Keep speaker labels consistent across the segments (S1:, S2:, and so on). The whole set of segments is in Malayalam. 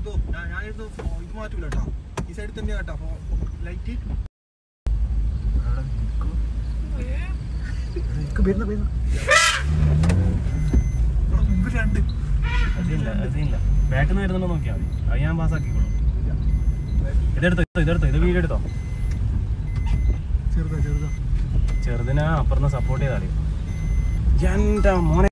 S1: എടുത്തോ ഞാൻ ഞാനിരുന്നു ഫോ- ഇത് മാറ്റൂല കേട്ടോ ഈ സൈഡിൽ തന്നെയാ കേട്ടോ ലൈറ്റ് മുമ്പ് രണ്ട്
S2: അതില്ല അതില്ല ബാക്കിൽ നിന്ന് വരുന്നുണ്ടോ നോക്കിയാൽ മതി അത് ഞാൻ പാസ്സാക്കിക്കോളും ഇതെടുത്തോ ഇതെടുത്തോ ഇത് വീഡിയോ എടുത്തോ
S1: ചെറുതാ ചെറുതാ
S2: ചെറുതിനെ അപ്പുറന്ന് സപ്പോർട്ട് ചെയ്താൽ എൻ്റെ മോനെ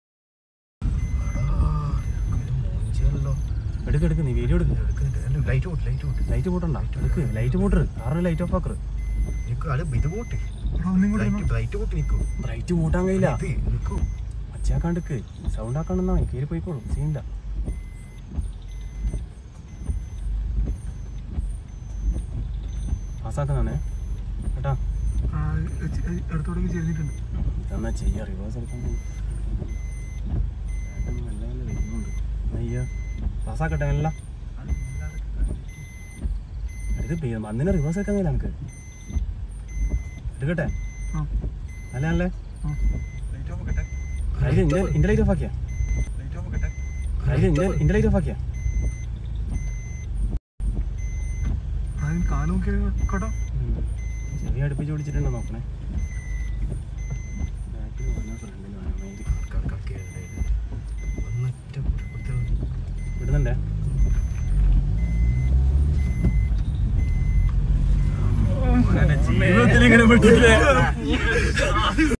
S2: എടുക്ക് എടുക്ക് നീ വീഡിയോ എടുക്ക്
S1: ലൈറ്റ് പോട്ട് ലൈറ്റ് പോട്ട്
S2: ലൈറ്റ് പോട്ടണ്ട എടുക്ക് ലൈറ്റ് പോട്ടർ കാറിന് ലൈറ്റ് ഓഫ് ആക്കറ്
S3: നിക്കു അത് ഇത് പോട്ട്
S1: ഒന്നും കൂടെ
S3: ലൈറ്റ് ലൈറ്റ് പോട്ട് നിക്കു
S2: ബ്രൈറ്റ് കൂട്ടാൻ കഴിയില്ല
S3: ഇത് നിക്കു
S2: അച്ചാക്കാണ്ടിക്ക് സൗണ്ട് ആക്കണമെന്നാ കീറി പോയിക്കോളും സീനില്ല പാസ്സാക്കുന്നതാണേ കേട്ടാ
S1: അടുത്തോടൊക്കെ ചേർന്നിട്ടുണ്ട്
S2: ഇതെന്നാ ചെയ്യാ റിവേഴ്സ് എടുക്കാൻ പോയി. ഏട്ടൻ മെല്ലെ മെല്ലെ വരുന്നുണ്ട്. അയ്യോ പാസ്സാക്കട്ടെ മെല്ല ഇത് പി- മന്ദിനെ റിവേഴ്സ് എടുക്കാൻ കഴിയില്ല നമുക്ക് എടുക്കട്ടെ
S1: ആ
S2: അല്ലേ അല്ലേ
S1: ആ ലൈറ്റ് ഓഫ് ആക്കട്ടെ
S2: അതിൽ ഇന്ത്യ ഇന്ത്യ ലൈറ്റ് ഓഫ് ആക്കിയാ
S1: ലൈറ്റ് ഓഫ് ആക്കട്ടെ
S2: അതിൽ ഇന്ത്യ ഇന്ത്യ ലൈറ്റ് ഓഫ് ആക്കിയാ
S1: അതിന് കാല് നോക്കി കേട്ടോ
S2: ചെറിയ അടുപ്പിച്ച് പിടിച്ചിട്ടുണ്ടോ നോക്കണേ ബാക്കിൽ വന്നാൽ ഫ്രണ്ടിൽ വേണം മൈൻഡ്
S3: ഒന്നൊറ്റ കൊടുത്ത
S2: വിടുന്നുണ്ടേ ജീവിതത്തിൽ ഇങ്ങനെ പെട്ടില്ലേ